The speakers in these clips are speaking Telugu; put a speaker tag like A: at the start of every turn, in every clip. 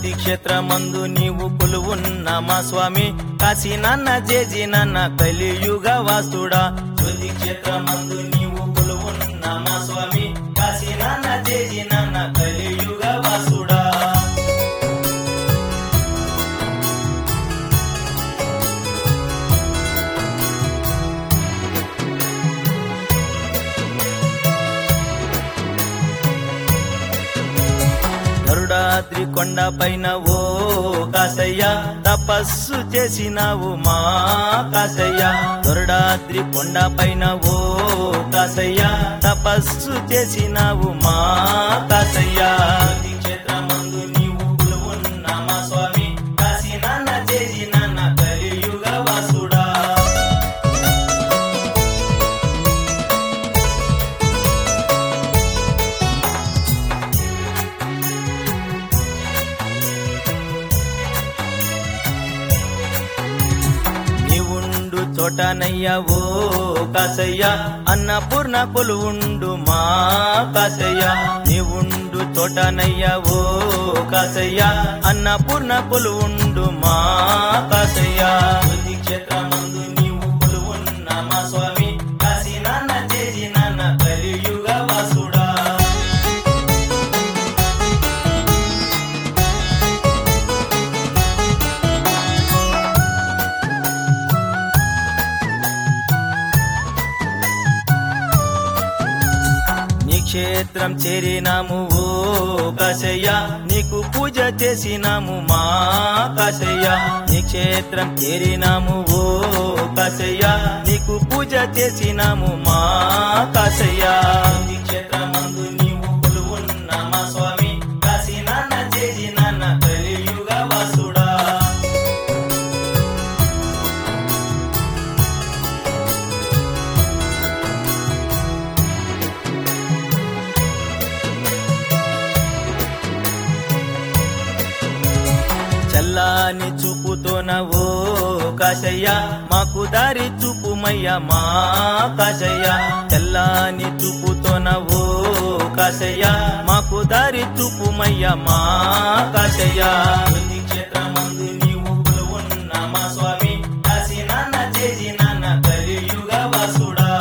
A: జ్యోతి క్షేత్రమందు నీవు కొలువున్న మా స్వామి కాశీ నాన్న జేజీ నాన్న కలియుగ వాస్తుడా జ్యోతి క్షేత్రమందు నీవు కొలువున్న మా స్వామి కాశీ నాన్న జేజీ నాన్న కలియుగ వాసుడా గరుడాద్రి కొండ పైన ఓ కాసయ్య తపస్సు చేసినావు మా కాసయ్య గరుడాద్రి కొండ పైన ఓ కాసయ్య తపస్సు చేసినావు మా కాసయ్య ఈ క్షేత్రమందు నీవు కొలువున్న మా స్వామి కాశీ నాన్న చేసి నాన్న కలియుగ వాసుడా నీవుండు చోటనయ్యా ఓ కాసయ్య అన్నపూర్ణ కొలువుండు మా కాసయ్య నీవుండు చోటనయ్యా ఓ కాసయ్య అన్నపూర్ణ కొలువుండు మా కాసయ్య ఈ క్షేత్రమందు నీవు కొలువున్న మా స్వామి కాశీ నాన్న చేసి నాన్న కలియుగ వాసుడా నీ క్షేత్రం చేరినాము ఓ కాశయ్య నీకు పూజ చేసినాము మా కాశయ్య నీ క్షేత్రం చేరినాము ఓ కాశయ్య నీకు పూజ చేసినాము మా కాశయ్య నీ క్షేత్రమందు నీవు కొలువున్న మా స్వామి కాశీ నాన్న చేసి నాన్న కలియుగ వాసుడా చల్లాని చూపుతోన ఓ కాశయ్య మాకు దారి చూపుమయ్య మా కాశయ్య చల్లాని చూపుతోన ఓ కాశయ్య మాకు దారి చూపుమయ్య మా కాశయ్య ఈ క్షేత్రమందు నీవు కొలువున్న మా స్వామి కాశీ నాన్న చేసి నాన్న కలియుగ వాసుడా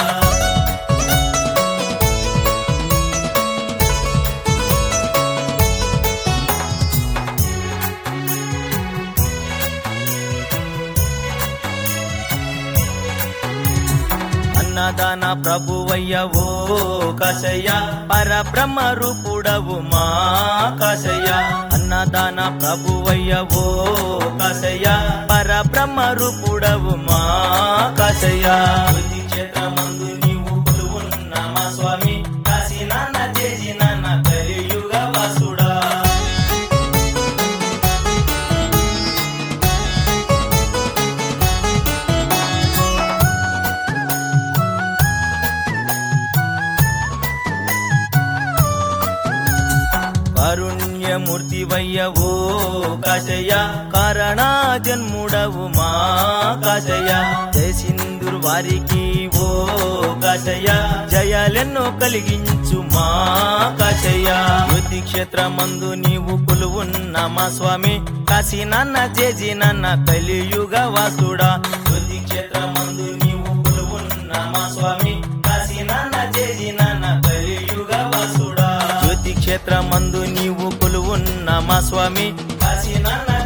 A: అన్నదాన ప్రభువయ్య ఓ కాశయ్య పరబ్రహ్మ రూపుడవు మా కాశయ్య అన్నదాన ప్రభువయ్య ఓ కాశయ్య పరబ్రహ్మ రూపుడవు మా కాశయ్య ఈ క్షేత్రమందు నీవు కొలువున్న మా స్వామి కాశీ నాన్న చేసి నాన్న కలియుగ వాసుడా కారుణ్యమూర్తి వయ్యవో కాశయ్య కారణ జన్ముడవు మా కాశయ్య జయసింధుర్ వారికి ఓ కాశయ్య జయాలెన్నో కలిగించు మా కాశయ్య యుతి క్షేత్రమందు నీవు కొలువున్న మా స్వామి కాశీ నాన్న చేజి నాన్న కలియుగ వాసుడా యుతి క్షేత్రమందు నీవు కొలువున్న మా స్వామి కాశీ నాన్న చేజి నాన్న కలియుగ వాసుడా జ్యోతి క్షేత్రమందు నీవు కొలువున్న మా స్వామి కాశీ నాన్న